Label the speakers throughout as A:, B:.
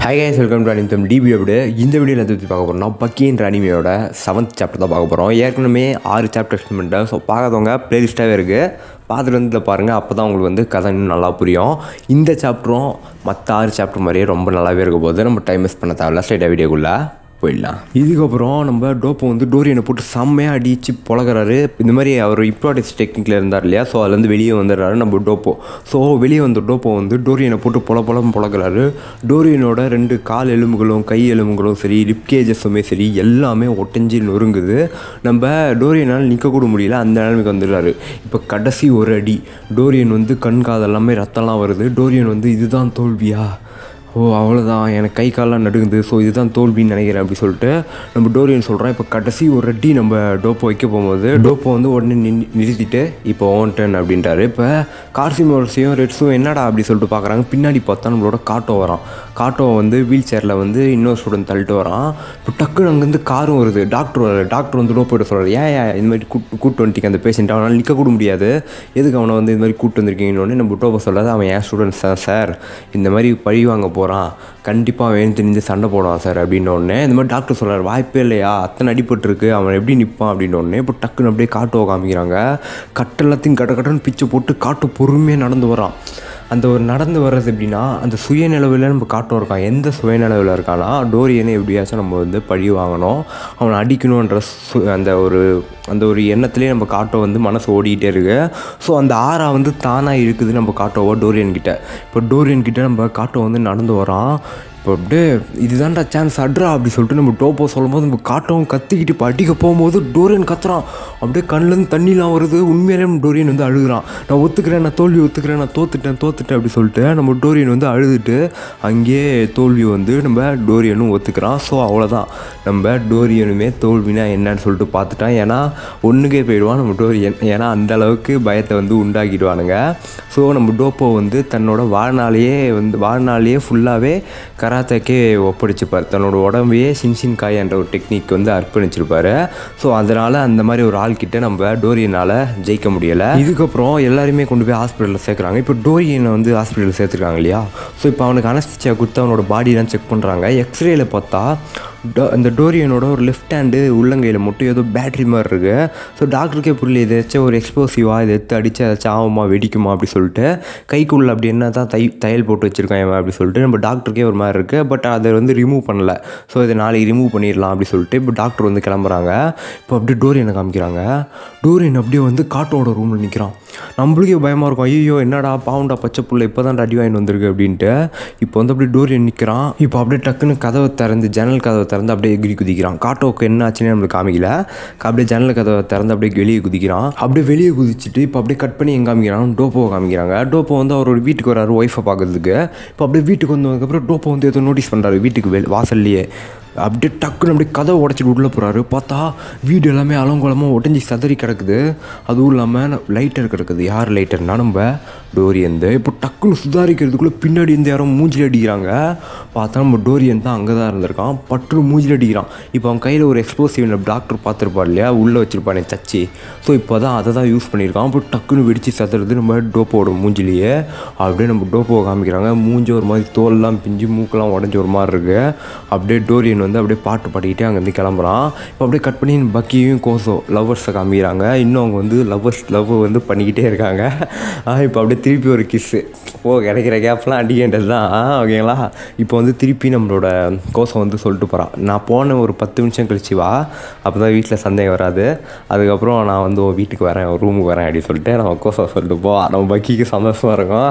A: high guys welcome to அனிதம் டி video இந்த வீடியோவில் எதை பற்றி பார்க்க போகிறோம்னா பக்கின்ற அனிமையோட செவன்த் சாப்டர் தான் பார்க்க போகிறோம் ஏற்கனவே ஆறு சாப்டர் எக்ஸ்பிளைன் பண்ணிட்டேன் ஸோ பார்க்காதவங்க ப்ளேலிஸ்ட்டாகவே இருக்குது பார்த்துட்டு வந்து இதில் பாருங்கள் அப்போ தான் உங்களுக்கு வந்து கதை இன்னும் நல்லா புரியும் இந்த சாப்டரும் மற்ற ஆறு சாப்டர் மாதிரியே ரொம்ப நல்லாவே இருக்க போது நம்ம டைம் வேஸ்ட் பண்ண தேவையில்ல ஸ்ட்ரைட்டாக வீடியோக்குள்ளே போயிடலாம் இதுக்கப்புறம் நம்ம டோப்போ வந்து டோரியனை போட்டு செம்மையாக அடித்து பழகுறாரு இந்த மாதிரி அவர் இப்ராடிக்ஸ் டெக்னிக்கில் இருந்தார் இல்லையா ஸோ அதுலேருந்து வெளியே வந்துடுறாரு நம்ம டோப்போ ஸோ வெளியே வந்த டோப்போ வந்து டோரியனை போட்டு பொல பொலம் பழகுறாரு டோரியனோட ரெண்டு கால் எலும்புகளும் கை எலும்புகளும் சரி லிப் கேஜஸுமே சரி எல்லாமே ஒட்டஞ்சி நொறுங்குது நம்ம டோரியனால் நிற்கக்கூட முடியல அந்த நிலைமைக்கு வந்துடுறாரு இப்போ கடைசி ஒரு அடி டோரியன் வந்து கண் காதெல்லாமே ரத்தம்லாம் வருது டோரியன் வந்து இதுதான் தோல்வியா ஓ அவ்வளோதான் எனக்கு கை கால்லாம் நடுங்குது ஸோ இதுதான் தோல்வின்னு நினைக்கிறேன் அப்படி சொல்லிட்டு நம்ம டோரியன் சொல்கிறோம் இப்போ கடைசி ஒரு அடி நம்ம டோப்போ வைக்க போகும்போது டோப்போ வந்து உடனே நின் நிறுத்திட்டு இப்போ ஓன் டர்ன் அப்படின்ட்டாரு இப்போ கார்சிமோர்ஸையும் ரெட்ஸும் என்னடா அப்படி சொல்லிட்டு பார்க்குறாங்க பின்னாடி பார்த்தா நம்மளோட காட்டோ வரான் காட்டோ வந்து வீல் சேரில் வந்து இன்னொரு ஸ்டூடெண்ட் தள்ளிட்டு வரான் இப்போ டக்குன்னு அங்கேருந்து காரும் வருது டாக்டர் வர டாக்டர் வந்து டோப்போட்ட சொல்கிறார் ஏன் ஏன் இந்த மாதிரி கூட்டு கூட்டு வந்துட்டீங்க அந்த பேஷண்ட் அவனால் நிற்க கூட முடியாது எதுக்கு அவனை வந்து இந்த மாதிரி கூட்டு வந்திருக்கீங்கன்னு நம்ம டோப்போ சொல்கிறாரு அவன் ஏன் ஸ்டூடெண்ட் சார் சார் இந்த மாதிரி பழி வாங்க போகிறான் கண்டிப்பாக அவன் தெரிஞ்சு சண்டை போடுவான் சார் அப்படின்ன உடனே இந்த மாதிரி டாக்டர் சொல்கிறார் வாய்ப்பே இல்லையா அத்தனை அடிபட்டிருக்கு அவன் எப்படி நிற்பான் அப்படின்ன உடனே இப்போ டக்குன்னு அப்படியே காட்டுவ காமிக்கிறாங்க கட்டு எல்லாத்தையும் கட்ட கட்டன்னு பிச்சை போட்டு காட்டு பொறுமையாக நடந்து வரான் அந்த ஒரு நடந்து வர்றது எப்படின்னா அந்த சுயநிலவில் நம்ம காட்டம் இருக்கான் எந்த சுயநிலவில் இருக்கானா டோரியனை எப்படியாச்சும் நம்ம வந்து பழி வாங்கணும் அவனை அடிக்கணுன்ற சு அந்த ஒரு அந்த ஒரு எண்ணத்துலேயே நம்ம காட்டோ வந்து மனசு ஓடிக்கிட்டே இருக்கு ஸோ அந்த ஆறா வந்து தானாக இருக்குது நம்ம காட்டோவோ டோரியன் கிட்ட இப்போ டோரியன் கிட்ட நம்ம காட்டோ வந்து நடந்து வரான் இப்போ அப்படியே இதுதான்டா சான்ஸ் அட்ரா அப்படி சொல்லிட்டு நம்ம டோப்போ சொல்லும்போது நம்ம காட்டவும் கத்திக்கிட்டு இப்போ அடிக்க போகும்போது டோரியன் கத்துறான் அப்படியே கண்ணிலேருந்து தண்ணிலாம் வருது உண்மையிலே நம்ம டோரியன் வந்து அழுகுறான் நான் ஒத்துக்கிறேன் நான் தோல்வி ஒத்துக்கிறேன் நான் தோத்துட்டேன் தோத்துட்டேன் அப்படி சொல்லிட்டு நம்ம டோரியன் வந்து அழுதுட்டு அங்கேயே தோல்வி வந்து நம்ம டோரியனும் ஒத்துக்கிறான் ஸோ அவ்வளோதான் நம்ம டோரியனுமே தோல்வினா என்னன்னு சொல்லிட்டு பார்த்துட்டான் ஏன்னா ஒன்றுக்கே போயிடுவான் நம்ம டோரியன் ஏன்னா அந்த அளவுக்கு பயத்தை வந்து உண்டாக்கிடுவானுங்க ஸோ நம்ம டோப்போ வந்து தன்னோட வாழ்நாளையே வந்து வாழ்நாளையே ஃபுல்லாகவே கராத்தேக்கே ஒப்படைச்சிப்பார் தன்னோட உடம்பையே சின்சின் காய் என்ற ஒரு டெக்னிக் வந்து அர்ப்பணிச்சிருப்பார் ஸோ அதனால் அந்த மாதிரி ஒரு ஆள்கிட்ட நம்ம டோரியனால் ஜெயிக்க முடியலை இதுக்கப்புறம் எல்லாருமே கொண்டு போய் ஹாஸ்பிட்டலில் சேர்க்குறாங்க இப்போ டோரியனை வந்து ஹாஸ்பிட்டலில் சேர்த்துருக்காங்க இல்லையா ஸோ இப்போ அவனுக்கு அனஸ்திச்சியா கொடுத்து அவனோட பாடியெலாம் செக் பண்ணுறாங்க எக்ஸ்ரேயில் பார்த்தா டோ அந்த டோரியனோட ஒரு லெஃப்ட் ஹேண்டு உள்ளங்கையில் மட்டும் ஏதோ பேட்ரி மாதிரி இருக்குது ஸோ டாக்டருக்கே புரியல இது ஏதாச்சும் ஒரு எக்ஸ்ப்ளோசிவாக இதை எடுத்து அடித்து ஏதாச்சும் ஆகுமா வெடிக்குமா அப்படி சொல்லிட்டு கைக்குள்ளே அப்படி என்ன தான் தை தையல் போட்டு வச்சுருக்கான் இவன் அப்படி சொல்லிட்டு நம்ம டாக்டருக்கே ஒரு மாதிரி இருக்குது பட் அதை வந்து ரிமூவ் பண்ணல ஸோ இதை நாளைக்கு ரிமூவ் பண்ணிடலாம் அப்படி சொல்லிட்டு இப்போ டாக்டர் வந்து கிளம்புறாங்க இப்போ அப்படியே டோரியனை காமிக்கிறாங்க டோரியன் அப்படியே வந்து காட்டோட ரூமில் நிற்கிறான் நம்மளுக்கே பயமாக இருக்கும் ஐயோ என்னடா பாவுண்டா பச்சை புள்ள இப்போ தான் அடி வாங்கிட்டு வந்திருக்கு அப்படின்ட்டு இப்போ வந்து அப்படியே டோரியன் நிற்கிறான் இப்போ அப்படியே டக்குன்னு கதவை திறந்து ஜன்னல் கதவை திறந்து அப்படியே எகிரி குதிக்கிறான் காட்டோக்கு என்ன ஆச்சுன்னு நம்மளுக்கு காமிக்கல அப்படியே ஜன்னல் கதவை திறந்து அப்படியே வெளியே குதிக்கிறான் அப்படியே வெளியே குதிச்சுட்டு இப்போ அப்படியே கட் பண்ணி எங்கே காமிக்கிறான் டோப்போவை காமிக்கிறாங்க டோப்போ வந்து அவரோட வீட்டுக்கு வராரு ஒய்ஃபை பார்க்கறதுக்கு இப்போ அப்படியே வீட்டுக்கு வந்ததுக்கப்புறம் டோப்போ வந்து ஏதோ நோட்டீஸ் பண்ணுறாரு வீட்டுக்கு வெ வாசல்லையே அப்படியே டக்குன்னு அப்படியே கதவை உடச்சிட்டு உள்ளே போகிறாரு பார்த்தா வீடு எல்லாமே அலங்கோலமாக உடஞ்சி சதறி கிடக்குது அதுவும் இல்லாமல் லைட்டர் கிடக்குது யார் லைட்டர்னா நம்ம டோரியந்து இப்போ டக்குன்னு சுதாரிக்கிறதுக்குள்ளே பின்னாடி இருந்து யாரும் மூஞ்சில் அடிக்கிறாங்க பார்த்தா நம்ம டோரியன் தான் அங்கே தான் இருந்திருக்கான் பற்று மூஞ்சில் அடிக்கிறான் இப்போ அவன் கையில் ஒரு எக்ஸ்ப்ளோசிவ் டாக்டர் பார்த்துருப்பார் இல்லையா உள்ளே வச்சுருப்பானே தச்சு ஸோ இப்போ தான் அதை தான் யூஸ் பண்ணியிருக்கான் இப்போ டக்குன்னு வெடித்து சதுறது நம்ம டோப்போட மூஞ்சிலேயே அப்படியே நம்ம டோப்போவை காமிக்கிறாங்க மூஞ்சி ஒரு மாதிரி தோல்லாம் பிஞ்சு மூக்கெல்லாம் உடஞ்சி ஒரு மாதிரி இருக்குது அப்படியே டோரியன் வந்து அப்படியே பாட்டு பாடிக்கிட்டே அங்கேருந்து கிளம்புறான் இப்போ அப்படியே கட் பண்ணி பக்கியும் கோசோ லவ்வர்ஸை காமிக்கிறாங்க இன்னும் அவங்க வந்து லவ்வர்ஸ் லவ் வந்து பண்ணிக்கிட்டே இருக்காங்க இப்போ அப்படியே திருப்பி ஒரு கிஸ்ஸு ஓ கிடைக்கிற கேப்லாம் அடிக்கின்றது தான் ஓகேங்களா இப்போ வந்து திருப்பி நம்மளோட கோசம் வந்து சொல்லிட்டு போகிறான் நான் போன ஒரு பத்து நிமிஷம் கழிச்சு வா அப்போ தான் வீட்டில் சந்தேகம் வராது அதுக்கப்புறம் நான் வந்து உன் வீட்டுக்கு வரேன் ரூமுக்கு வரேன் அப்படின்னு சொல்லிட்டு நம்ம கோசம் சொல்லிட்டு போ நம்ம பக்கிக்கு சந்தோஷமாக இருக்கும்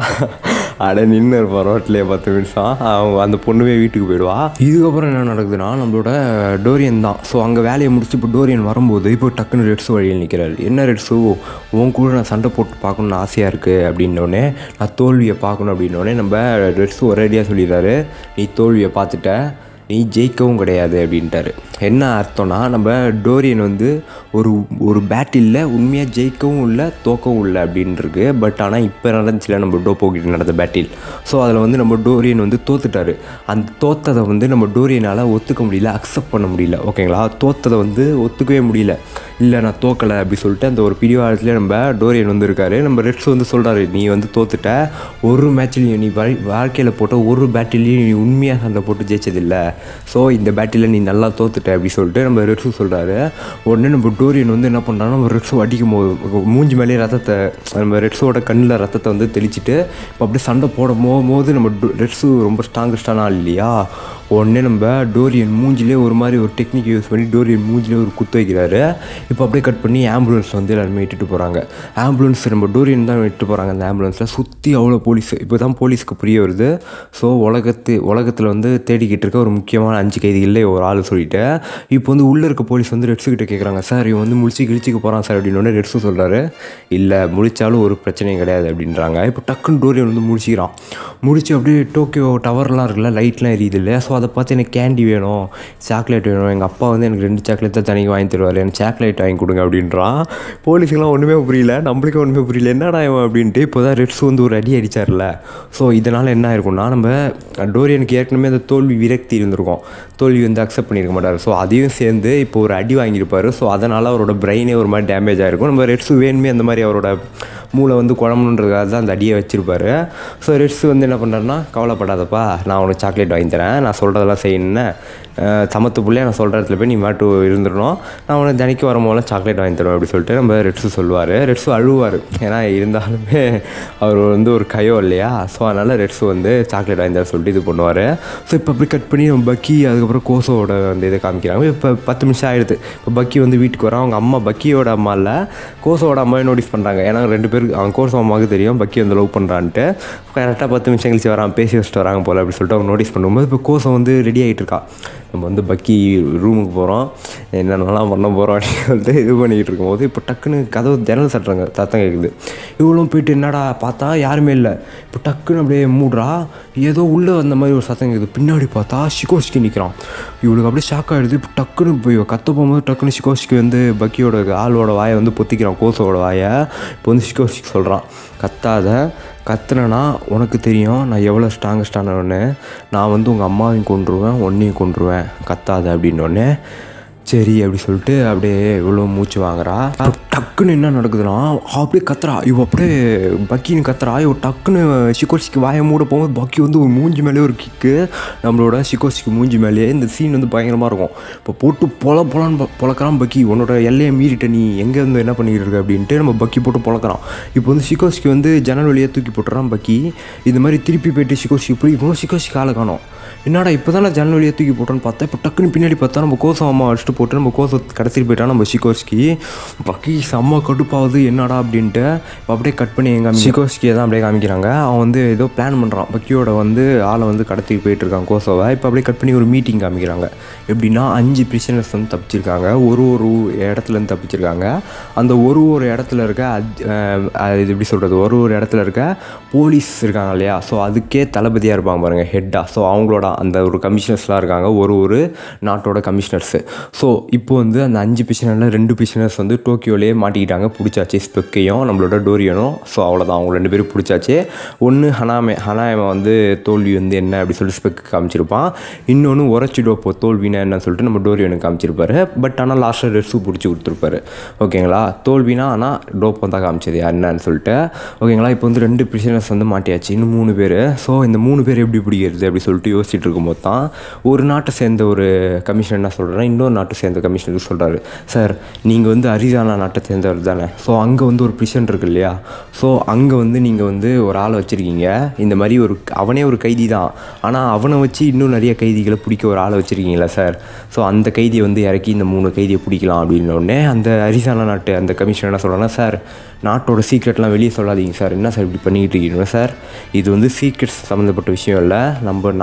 A: அட நின்று இருப்போம் ரோட்லேயே பத்து நிமிஷம் அவங்க அந்த பொண்ணுவே வீட்டுக்கு போயிடுவா இதுக்கப்புறம் என்ன நடக்குதுன்னா நம்மளோட டோரியன் தான் ஸோ அங்கே வேலையை முடிச்சு இப்போ டோரியன் வரும்போது இப்போ டக்குன்னு ரெட்ஸு வழியில் நிற்கிறாரு என்ன ரெட்ஸு உன் கூட நான் சண்டை போட்டு பார்க்கணுன்னு ஆசையாக இருக்குது அப்படின்னோடனே நான் தோல்வியை பார்க்கணும் அப்படின்னோடனே நம்ம ரெட்ஸு ஒரேடியாக சொல்லிடுறாரு நீ தோல்வியை பார்த்துட்ட நீ ஜெயிக்கவும் கிடையாது அப்படின்ட்டாரு என்ன அர்த்தம்னா நம்ம டோரியன் வந்து ஒரு ஒரு பேட்டிலில் உண்மையாக ஜெயிக்கவும் இல்லை தோக்கவும் இல்லை அப்படின்ருக்கு பட் ஆனால் இப்போ நடந்துச்சுல நம்ம டோப்போ கிட்ட நடந்த பேட்டில் ஸோ அதில் வந்து நம்ம டோரியன் வந்து தோத்துட்டாரு அந்த தோத்ததை வந்து நம்ம டோரியனால் ஒத்துக்க முடியல அக்செப்ட் பண்ண முடியல ஓகேங்களா தோத்ததை வந்து ஒத்துக்கவே முடியல இல்லை நான் தோக்கலை அப்படி சொல்லிட்டு அந்த ஒரு பிடிவாதத்துலேயே நம்ம டோரியன் வந்து இருக்காரு நம்ம ரெட்ஸ் வந்து சொல்கிறாரு நீ வந்து தோத்துட்ட ஒரு மேட்ச்லையும் நீ வாழ் வாழ்க்கையில் போட்ட ஒரு பேட்டிலையும் நீ உண்மையாக சண்டை போட்டு ஜெயிச்சதில்லை ஸோ இந்த பேட்டில் நீ நல்லா தோத்துட்ட அப்படி சொல்லிட்டு நம்ம ரெட்ஸும் சொல்கிறாரு உடனே நம்ம டோரியன் வந்து என்ன பண்ணுறான்னா நம்ம ரெட்ஸும் அடிக்கும் போது மூஞ்சி மேலேயே ரத்தத்தை நம்ம ரெட்ஸோட கண்ணில் ரத்தத்தை வந்து தெளிச்சிட்டு இப்போ அப்படியே சண்டை போட போது நம்ம ரெட்ஸு ரொம்ப ஸ்ட்ராங்கஸ்டான ஆள் இல்லையா உடனே நம்ம டோரியன் மூஞ்சிலே ஒரு மாதிரி ஒரு டெக்னிக் யூஸ் பண்ணி டோரியன் மூஞ்சிலே ஒரு குத்து வைக்கிறாரு இப்போ அப்படியே கட் பண்ணி ஆம்புலன்ஸ் வந்து எல்லாருமே இட்டுட்டு போகிறாங்க ஆம்புலன்ஸ் நம்ம டோரியன் தான் இட்டு போகிறாங்க அந்த ஆம்புலன்ஸில் சுற்றி அவ்வளோ போலீஸ் இப்போ தான் போலீஸ்க்கு புரிய வருது ஸோ உலகத்து உலகத்தில் வந்து தேடிக்கிட்டு இருக்க ஒரு முக்கியமான அஞ்சு கைதிகளில் ஒரு ஆள் சொல்லிட்டு இப்போ வந்து உள்ளே இருக்க போலீஸ் வந்து ரெட்ஸு கிட்ட கேட்குறாங்க சார் இவன் வந்து முழிச்சு கிழிச்சிக்க போகிறான் சார் அப்படின்னு ரெட்ஸும் சொல்கிறாரு இல்லை முழிச்சாலும் ஒரு பிரச்சனையும் கிடையாது அப்படின்றாங்க இப்போ டக்குன்னு டோரியன் வந்து முடிச்சிக்கிறான் முடிச்சு அப்படியே டோக்கியோ டவர்லாம் இருக்குல்ல லைட்லாம் எரியுது இல்லையா ஸோ அதை பார்த்து எனக்கு கேண்டி வேணும் சாக்லேட் வேணும் எங்கள் அப்பா வந்து எனக்கு ரெண்டு சாக்லேட் தான் தனிக்கு வாங்கி தருவார் எனக்கு சாக்லேட் வாங்கி கொடுங்க அப்படின்றான் போலீஸுக்கெல்லாம் ஒன்றுமே புரியல நம்மளுக்கு ஒன்றுமே புரியல என்னடா இவன் அப்படின்ட்டு இப்போ தான் ரெட்ஸ் வந்து ஒரு அடி அடித்தார்ல ஸோ இதனால் என்ன ஆயிருக்கும்னா நம்ம டோரியனுக்கு ஏற்கனவே அந்த தோல்வி விரக்தி இருந்திருக்கும் தோல்வி வந்து அக்செப்ட் பண்ணியிருக்க மாட்டார் ஸோ அதையும் சேர்ந்து இப்போ ஒரு அடி வாங்கியிருப்பார் ஸோ அதனால் அவரோட பிரெயினே ஒரு மாதிரி டேமேஜ் ஆகிருக்கும் நம்ம ரெட்ஸு வேணுமே அந்த மாதிரி அவரோட மூளை வந்து குழம்புன்றதுக்காக தான் அந்த அடியை வச்சுருப்பாரு ஸோ ரெட்ஸ் வந்து என்ன பண்ணுறாருன்னா கவலைப்படாதப்பா நான் உனக்கு சாக்லேட் வாங்கி தரேன் நான் சொல்கிறதெல்லாம் செய்யணுன்னு சமத்து பிள்ளைய நான் சொல்கிற இடத்துல போய் நீ மாட்டு இருந்துடணும் நான் உனக்கு தினைக்கு வரும்போதெல்லாம் சாக்லேட் வாங்கி தருவேன் அப்படி சொல்லிட்டு நம்ம ரெட்ஸு சொல்லுவார் ரெட்ஸு அழுவார் ஏன்னா இருந்தாலுமே அவர் வந்து ஒரு கயோ இல்லையா ஸோ அதனால் ரெட்ஸு வந்து சாக்லேட் வாங்கி தர சொல்லிட்டு இது பண்ணுவார் ஸோ இப்போ அப்படி கட் பண்ணி நம்ம பக்கி அதுக்கப்புறம் கோசோட அந்த இதை காமிக்கிறாங்க இப்போ பத்து நிமிஷம் ஆகிடுது இப்போ பக்கி வந்து வீட்டுக்கு வரான் அவங்க அம்மா பக்கியோட அம்மா இல்லை கோசோட அம்மாவை நோட்டீஸ் பண்ணுறாங்க ஏன்னா ரெண்டு பேருக்கு அவன் கோசோ அம்மாவுக்கு தெரியும் பக்கி வந்து லவ் பண்ணுறான்ட்டு கரெக்டாக பத்து நிமிஷம் கழிச்சு வரான் பேசி வச்சுட்டு வராங்க போல் அப்படி சொல்லிட்டு அவங்க நோட்டீஸ் பண்ணும்போது இப்போ கோசம் வந்து ரெடி ஆகிட்டு இருக்கா நம்ம வந்து பக்கி ரூமுக்கு போகிறோம் என்னென்னலாம் பண்ண போகிறோம் அப்படின்னு சொல்லிட்டு இது பண்ணிக்கிட்டு இருக்கும்போது இப்போ டக்குன்னு கதவு ஜன்னல் சட்டுறாங்க சத்தம் கேட்குது இவ்வளோ போயிட்டு என்னடா பார்த்தா யாருமே இல்லை இப்போ டக்குன்னு அப்படியே மூடுறா ஏதோ உள்ளே வந்த மாதிரி ஒரு சத்தம் கேட்குது பின்னாடி பார்த்தா ஷிகோஸ்கி நிற்கிறான் இவளுக்கு அப்படியே ஷாக் ஆகிடுது இப்போ டக்குன்னு போய் கத்த போகும்போது டக்குன்னு ஷிகோஸ்கி வந்து பக்கியோட ஆளோட வாயை வந்து பொத்திக்கிறான் கோசோட வாயை இப்போ வந்து ஷிகோஸ்கி சொல்கிறான் கத்தாத கத்துனேன்னா உனக்கு தெரியும் நான் எவ்வளோ ஸ்ட்ராங்கஸ்டானவன்னு நான் வந்து உங்கள் அம்மாவையும் கொண்டுருவேன் உன்னையும் கொண்டுருவேன் கத்தாத அப்படின்னோடனே சரி அப்படி சொல்லிட்டு அப்படியே இவ்வளோ மூச்சு வாங்குறா டக்குன்னு என்ன நடக்குதுன்னா அப்படியே கத்துறா இவ அப்படியே பக்கின்னு கத்துறா இவ டக்குன்னு சிக்கோசிக்கு வாயை மூட போகும்போது பக்கி வந்து ஒரு மூஞ்சி மேலே ஒரு கிக்கு நம்மளோட சிக்கோசிக்கு மூஞ்சி மேலேயே இந்த சீன் வந்து பயங்கரமாக இருக்கும் இப்போ போட்டு பொல பொலன்னு பொழக்கிறான் பக்கி உன்னோட எல்லையை மீறிட்ட நீ எங்கே இருந்து என்ன பண்ணிக்கிட்டு இருக்க அப்படின்ட்டு நம்ம பக்கி போட்டு பொழக்கிறான் இப்போ வந்து சிக்கோசிக்கு வந்து ஜன்னல் வழியாக தூக்கி போட்டுறான் பக்கி இந்த மாதிரி திருப்பி போயிட்டு சிக்கோசிக்கு இப்படி இப்போ சிக்கோசிக்கு ஆளை காணும் என்னடா இப்போ தான் நான் ஜன்னல் வழியாக தூக்கி போட்டோன்னு பார்த்தா இப்போ டக்குன்னு பின்னாடி பார்த்தா நம்ம கோசம் அம்மா அடிச்சுட்டு போட்டு நம்ம கோசம் கடைசியில் போயிட்டா நம்ம ஷிகோஸ்கி பக்கி செம்ம கடுப்பாகுது என்னடா அப்படின்ட்டு இப்போ அப்படியே கட் பண்ணி எங்கள் ஷிகோஸ்கியை தான் அப்படியே காமிக்கிறாங்க அவன் வந்து ஏதோ பிளான் பண்ணுறான் பக்கியோட வந்து ஆளை வந்து கடத்திட்டு போயிட்டு இருக்கான் கோசோவை இப்போ அப்படியே கட் பண்ணி ஒரு மீட்டிங் காமிக்கிறாங்க எப்படின்னா அஞ்சு பிரிசனர்ஸ் வந்து தப்பிச்சிருக்காங்க ஒரு ஒரு இடத்துலேருந்து தப்பிச்சிருக்காங்க அந்த ஒரு ஒரு இடத்துல இருக்க அத்- அஹ் அது இது எப்படி சொல்கிறது ஒரு ஒரு இடத்துல இருக்க போலீஸ் இருக்காங்க இல்லையா ஸோ அதுக்கே தளபதியாக இருப்பாங்க பாருங்கள் ஹெட்டாக ஸோ அவங்களோட அந்த ஒரு கமிஷனர்ஸ்லாம் இருக்காங்க ஒரு ஒரு நாட்டோட கமிஷனர்ஸு ஸோ இப்போ வந்து அந்த அஞ்சு பிரிசனரில் ரெண்டு பிரிசனர்ஸ் வந்து டோக்கியோலேயே மாட்டிக்கிட்டாங்க பிடிச்சாச்சு ஸ்பெக்கையும் நம்மளோட டோரியனும் ஸோ அவ்வளோதான் அவங்க ரெண்டு பேரும் பிடிச்சாச்சு ஒன்று ஹனாமே ஹனாயமை வந்து தோல்வி வந்து என்ன அப்படி சொல்லிட்டு ஸ்பெக்கு காமிச்சிருப்பான் இன்னொன்று உரைச்சி டோப்போ தோல்வினா என்னன்னு சொல்லிட்டு நம்ம டோரியனுக்கு காமிச்சிருப்பாரு பட் ஆனால் லாஸ்ட்டில் ரெஸ்ஸு பிடிச்சி கொடுத்துருப்பாரு ஓகேங்களா தோல்வினா ஆனால் டோப்போ தான் காமிச்சது என்னன்னு சொல்லிட்டு ஓகேங்களா இப்போ வந்து ரெண்டு பிரிசனர்ஸ் வந்து மாட்டியாச்சு இன்னும் மூணு பேர் ஸோ இந்த மூணு பேர் எப்படி பிடிக்கிறது அப்படி சொல்லிட்டு யோசிச்சுட்டு இருக்கும்போது தான் ஒரு நாட்டை சேர்ந்த ஒரு கமிஷனர் என்ன சொல்கிறேன் இன்னொரு நாட்டை சேர்ந்த கமிஷனர் சொல்கிறாரு சார் நீங்கள் வந்து அரிசானா நாட்டை சேர்ந்தவர் தானே ஸோ அங்கே வந்து ஒரு பிரிசன் இருக்கு இல்லையா ஸோ அங்கே வந்து நீங்கள் வந்து ஒரு ஆளை வச்சுருக்கீங்க இந்த மாதிரி ஒரு அவனே ஒரு கைதி தான் ஆனால் அவனை வச்சு இன்னும் நிறைய கைதிகளை பிடிக்க ஒரு ஆளை வச்சுருக்கீங்களா சார் ஸோ அந்த கைதியை வந்து இறக்கி இந்த மூணு கைதியை பிடிக்கலாம் அப்படின்ன உடனே அந்த அரிசானா நாட்டு அந்த கமிஷனர் என்ன சொல்கிறாங்கன்னா சார் நாட்டோட சீக்ரெட்லாம் வெளியே சொல்லாதீங்க சார் என்ன சார் இப்படி பண்ணிக்கிட்டு இருக்கீங்க சார் இது வந்து சீக்ரெட்ஸ் சம்மந்தப்பட்ட விஷயம் இல்லை நம்ம நாட்டு சம்மந்த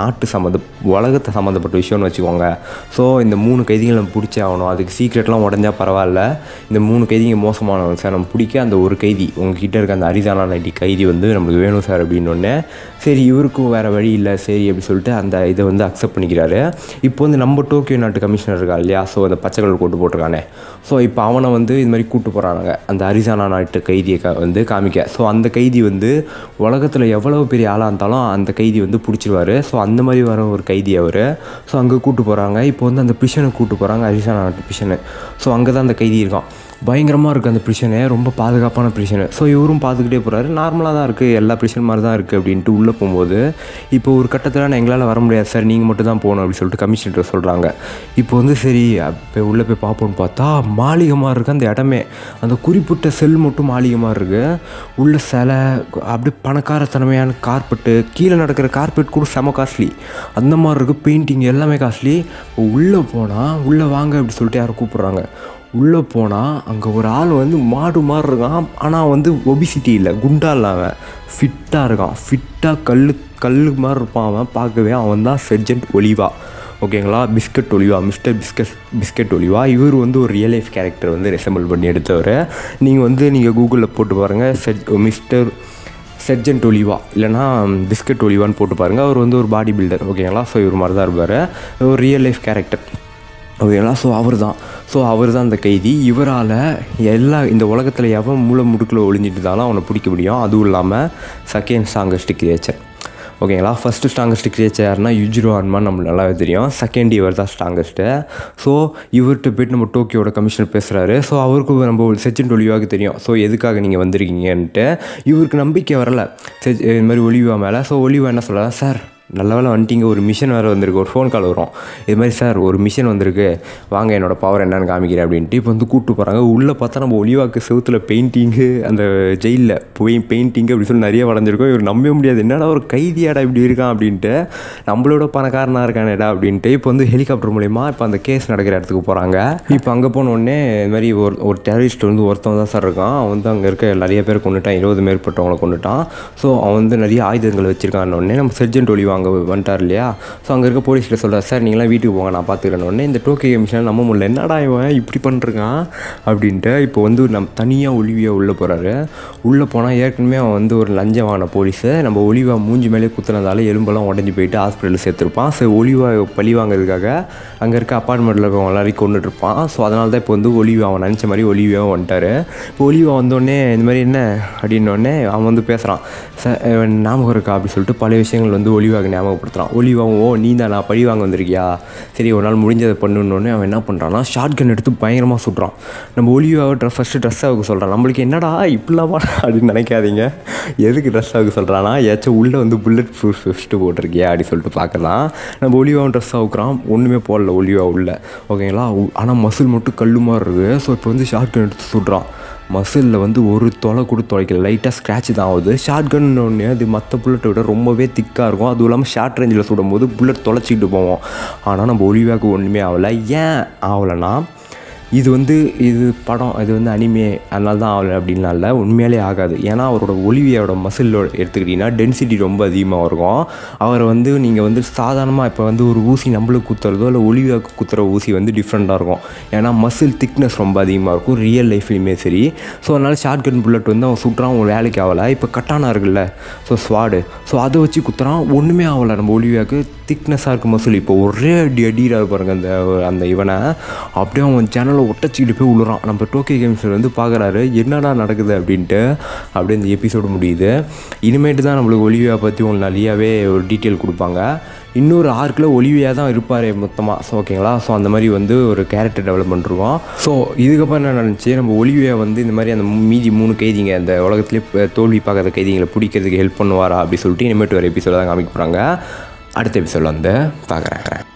A: சம்மந்த உலகத்தை சம்மந்தப்பட்ட விஷயம்னு வச்சுக்கோங்க ஸோ இந்த மூணு கைதிகளை நம்ம பிடிச்சே ஆகணும் அதுக்கு சீக்ரெட்லாம் உடஞ்சா பரவாயில்ல இந்த மூணு கைதிங்க மோசமானவங்க சார் நம்ம பிடிக்க அந்த ஒரு கைதி உங்ககிட்ட இருக்க அந்த அரிதானா நைட்டி கைதி வந்து நம்மளுக்கு வேணும் சார் அப்படின்னோடனே சரி இவருக்கும் வேறு வழி இல்லை சரி அப்படி சொல்லிட்டு அந்த இதை வந்து அக்செப்ட் பண்ணிக்கிறாரு இப்போ வந்து நம்ம டோக்கியோ நாட்டு கமிஷனர் இருக்கா இல்லையா ஸோ அந்த பச்சை கலர் கூட்டு போட்டிருக்கானே ஸோ இப்போ அவனை வந்து இது மாதிரி கூட்டு போகிறாங்க அந்த அரிசானா நாட்டு கைதியை க வந்து காமிக்க ஸோ அந்த கைதி வந்து உலகத்தில் எவ்வளோ பெரிய ஆளாக இருந்தாலும் அந்த கைதி வந்து பிடிச்சிருவாரு ஸோ அந்த மாதிரி வர ஒரு கைதி அவர் ஸோ அங்கே கூட்டு போகிறாங்க இப்போ வந்து அந்த பிரிஷனை கூட்டு போகிறாங்க அரிசானா நாட்டு பிரிஷனு ஸோ அங்கே தான் அந்த கைதி இருக்கான் பயங்கரமாக இருக்குது அந்த பிரிஷனு ரொம்ப பாதுகாப்பான பிரிஷனு ஸோ இவரும் பார்த்துக்கிட்டே போகிறாரு நார்மலாக தான் இருக்குது எல்லா பிரிஷன் மாதிரி தான் இருக்குது அப்படின்ட்டு உள்ளே போகும்போது இப்போ ஒரு கட்டத்தில் நான் எங்களால் வர முடியாது சார் நீங்கள் மட்டும் தான் போகணும் அப்படின்னு சொல்லிட்டு கமிஷனர் சொல்கிறாங்க இப்போ வந்து சரி இப்போ உள்ளே போய் பார்ப்போம்னு பார்த்தா மாளிகை மாதிரி இருக்குது அந்த இடமே அந்த குறிப்பிட்ட செல் மட்டும் மாளிகை மாதிரி இருக்குது உள்ள சிலை அப்படியே பணக்காரத்தனமையான கார்பெட்டு கீழே நடக்கிற கார்பெட் கூட செம காஸ்ட்லி அந்த மாதிரி இருக்குது பெயிண்டிங் எல்லாமே காஸ்ட்லி உள்ளே போனால் உள்ளே வாங்க அப்படி சொல்லிட்டு யாரும் கூப்பிட்றாங்க உள்ளே போனால் அங்கே ஒரு ஆள் வந்து மாடு மாதிரி இருக்கான் ஆனால் வந்து ஒபிசிட்டி இல்லை குண்டா இல்லாமல் ஃபிட்டாக இருக்கான் ஃபிட்டாக கல் கல் மாதிரி இருப்பான் அவன் பார்க்கவே அவன் தான் செர்ஜென்ட் ஒலிவா ஓகேங்களா Biscuit Oliva mister Biscuit Biscuit Oliva இவர் வந்து ஒரு ரியல் லைஃப் கேரக்டர் வந்து ரெசம்பிள் பண்ணி எடுத்தவர் நீங்கள் வந்து நீங்கள் கூகுளில் போட்டு பாருங்கள் செட் மிஸ்டர் செர்ஜென்ட் ஒலிவா இல்லைனா பிஸ்கட் ஒலிவான்னு போட்டு பாருங்கள் அவர் வந்து ஒரு பாடி பில்டர் ஓகேங்களா ஸோ இவர் மாதிரி தான் இருப்பார் ஒரு ரியல் லைஃப் கேரக்டர் ஓகேங்களா ஸோ அவர் தான் ஸோ அவர் தான் அந்த கைதி இவரால் எல்லா இந்த உலகத்தில் எவன் மூளை முடுக்கில் ஒளிஞ்சிட்டு இருந்தாலும் அவனை பிடிக்க முடியும் அதுவும் இல்லாமல் செகண்ட் ஸ்ட்ராங்கஸ்ட் கிரியேச்சர் ஓகேங்களா ஃபஸ்ட்டு ஸ்ட்ராங்கஸ்ட் கிரியேச்சர் யாருன்னா யுஜிரோ அன்மான் நம்மளுக்கு நல்லாவே தெரியும் செகண்ட் இவர் தான் ஸ்ட்ராங்கஸ்ட்டு ஸோ இவர்கிட்ட போய்ட்டு நம்ம டோக்கியோட கமிஷனர் பேசுகிறாரு ஸோ அவருக்கு நம்ம செச்சின் ஒலிவாவுக்கு தெரியும் ஸோ எதுக்காக நீங்கள் வந்திருக்கீங்கன்ட்டு இவருக்கு நம்பிக்கை வரல செச் இது மாதிரி ஒலிவா மேலே ஸோ ஒலிவா என்ன சொல்கிறார் சார் நல்ல வேலை வந்துட்டீங்க ஒரு மிஷன் வேறு வந்திருக்கு ஒரு ஃபோன் கால் வரும் இது மாதிரி சார் ஒரு மிஷன் வந்திருக்கு வாங்க என்னோடய பவர் என்னன்னு காமிக்கிறேன் அப்படின்ட்டு இப்போ வந்து கூப்பிட்டு போகிறாங்க உள்ளே பார்த்தா நம்ம ஒளிவாக்கு செவுத்தில் பெயிண்டிங்கு அந்த ஜெயிலில் போய் பெயிண்டிங்கு அப்படி சொல்லி நிறைய வளைஞ்சிருக்கோம் இவர் நம்பவே முடியாது என்னடா ஒரு கைதியாடா இப்படி இருக்கான் அப்படின்ட்டு நம்மளோட பணக்காரனாக இருக்கானேடா அப்படின்ட்டு இப்போ வந்து ஹெலிகாப்டர் மூலிமா இப்போ அந்த கேஸ் நடக்கிற இடத்துக்கு போகிறாங்க இப்போ அங்கே போன உடனே இது மாதிரி ஒரு ஒரு டெரரிஸ்ட் வந்து ஒருத்தவன் தான் சார் இருக்கான் அவன் வந்து அங்கே இருக்க நிறைய பேர் கொண்டுட்டான் இருபது மேற்பட்டவங்களை கொண்டுட்டான் ஸோ அவன் வந்து நிறைய ஆயுதங்கள் வச்சிருக்கான்னு உடனே நம்ம செர்ஜென்ட் ஒளிவா அங்கே வந்துட்டார் இல்லையா ஸோ அங்கே இருக்க போலீஸில் சொல்கிறார் சார் நீங்களாம் வீட்டுக்கு போங்க நான் பார்த்துக்கிறேன் உடனே இந்த டோக்கியோ கமிஷன் நம்ம முடியல என்னடா இவன் இப்படி பண்ணிருக்கான் அப்படின்ட்டு இப்போ வந்து நம்ம தனியாக ஒளிவியா உள்ளே போகிறாரு உள்ளே போனால் ஏற்கனவே அவன் வந்து ஒரு லஞ்சம் வாங்கின போலீஸு நம்ம ஒளிவா மூஞ்சி மேலே குத்துனதால எலும்பெல்லாம் உடஞ்சி போயிட்டு ஹாஸ்பிட்டலில் சேர்த்துருப்பான் ஸோ ஒளிவா பழி வாங்குறதுக்காக அங்கே இருக்க அப்பார்ட்மெண்ட்டில் இருக்கவங்க எல்லாரையும் கொண்டுட்டு இருப்பான் ஸோ அதனால தான் இப்போ வந்து ஒளிவா அவன் நினச்ச மாதிரி ஒளிவியாவும் வந்துட்டார் இப்போ ஒளிவா வந்தோடனே இந்த மாதிரி என்ன அப்படின்னோடனே அவன் வந்து பேசுகிறான் சார் ஞாபகம் இருக்கா அப்படி சொல்லிட்டு பல விஷயங்கள் வந்து ஒளிவாக ஞாபகப்படுத்துகிறான் ஒளிவாவும் ஓ நீ தான் நான் பழி வாங்க வந்திருக்கியா சரி ஒரு நாள் முடிஞ்சதை பண்ணுன்னொடனே அவன் என்ன பண்ணுறான்னா ஷார்ட் கன் எடுத்து பயங்கரமாக சுடுறான் நம்ம ஒளிவாவை ட்ரெஸ் ஃபஸ்ட்டு ட்ரெஸ் ஆக சொல்கிறான் நம்மளுக்கு என்னடா இப்படிலாமா அப்படின்னு நினைக்காதீங்க எதுக்கு ட்ரெஸ் ஆக சொல்கிறான்னா ஏதாச்சும் உள்ளே வந்து புல்லட் ப்ரூஃப் ஃபஸ்ட்டு போட்டிருக்கியா அப்படின்னு சொல்லிட்டு பார்க்கலாம் நம்ம ஒளிவாவும் ட்ரெஸ் ஆகுறான் ஒன்றுமே போடல ஒளிவா உள்ள ஓகேங்களா ஆனால் மசில் மட்டும் கல்லு மாதிரி இருக்குது ஸோ இப்போ வந்து ஷார்ட் கன் எடுத்து சுடுறான் மசிலில் வந்து ஒரு தொலை கூட தொலைக்கல லைட்டாக ஸ்க்ராட்ச் தான் ஆகுது ஷார்ட் கன் ஒன்று அது மற்ற புல்லட்டை விட ரொம்பவே திக்காக இருக்கும் அதுவும் இல்லாமல் ஷார்ட் ரேஞ்சில் சுடும்போது புல்லட் தொலைச்சிக்கிட்டு போவோம் ஆனால் நம்ம ஒளிவாக்கு ஒன்றுமே ஆகலை ஏன் ஆகலைன்னா இது வந்து இது படம் இது வந்து அனிமே அதனால தான் ஆகலை அப்படின்லாம் இல்லை உண்மையிலே ஆகாது ஏன்னா அவரோட ஒலிவியோட மசிலோட எடுத்துக்கிட்டிங்கன்னா டென்சிட்டி ரொம்ப அதிகமாக இருக்கும் அவரை வந்து நீங்கள் வந்து சாதாரணமாக இப்போ வந்து ஒரு ஊசி நம்மளுக்கு குத்துறதோ இல்லை ஒலிவியாவுக்கு குத்துற ஊசி வந்து டிஃப்ரெண்ட்டாக இருக்கும் ஏன்னா மசில் திக்னஸ் ரொம்ப அதிகமாக இருக்கும் ரியல் லைஃப்லேயுமே சரி ஸோ அதனால் ஷார்ட் கன் புல்லட் வந்து அவன் சுட்டுறான் அவன் வேலைக்கு ஆகலை இப்போ கட்டானா இருக்குல்ல ஸோ ஸ்வாடு ஸோ அதை வச்சு குத்துறான் ஒன்றுமே ஆகலை நம்ம ஒலிவியாவுக்கு திக்னஸாக இருக்க மசில் இப்போ ஒரே அடி அடியில் பாருங்க அந்த அந்த இவனை அப்படியே அவன் ஜன்னலை ஒட்டச்சிக்கிட்டு போய் விழுறான் நம்ம டோக்கியோ கேம்ஸில் வந்து பார்க்குறாரு என்னடா நடக்குது அப்படின்ட்டு அப்படியே இந்த எபிசோடு முடியுது இனிமேட்டு தான் நம்மளுக்கு ஒலிவியா பற்றி உங்களுக்கு நிறையாவே ஒரு டீட்டெயில் கொடுப்பாங்க இன்னொரு ஆர்க்கில் ஒலிவியா தான் இருப்பார் மொத்தமாக ஸோ ஓகேங்களா ஸோ அந்த மாதிரி வந்து ஒரு கேரக்டர் டெவலப்மெண்ட் இருக்கும் ஸோ இதுக்கப்புறம் என்ன நடந்துச்சு நம்ம ஒலிவியா வந்து இந்த மாதிரி அந்த மீதி மூணு கைதிங்க அந்த உலகத்துலேயே தோல்வி பார்க்காத கைதிகளை பிடிக்கிறதுக்கு ஹெல்ப் பண்ணுவாரா அப்படி சொல்லிட்டு இனிமேட்டு ஒரு எபிசோட தான் காமிக்க போகிறாங்க அடுத்த எபிசோடில் வந்து பார்க்குறேன்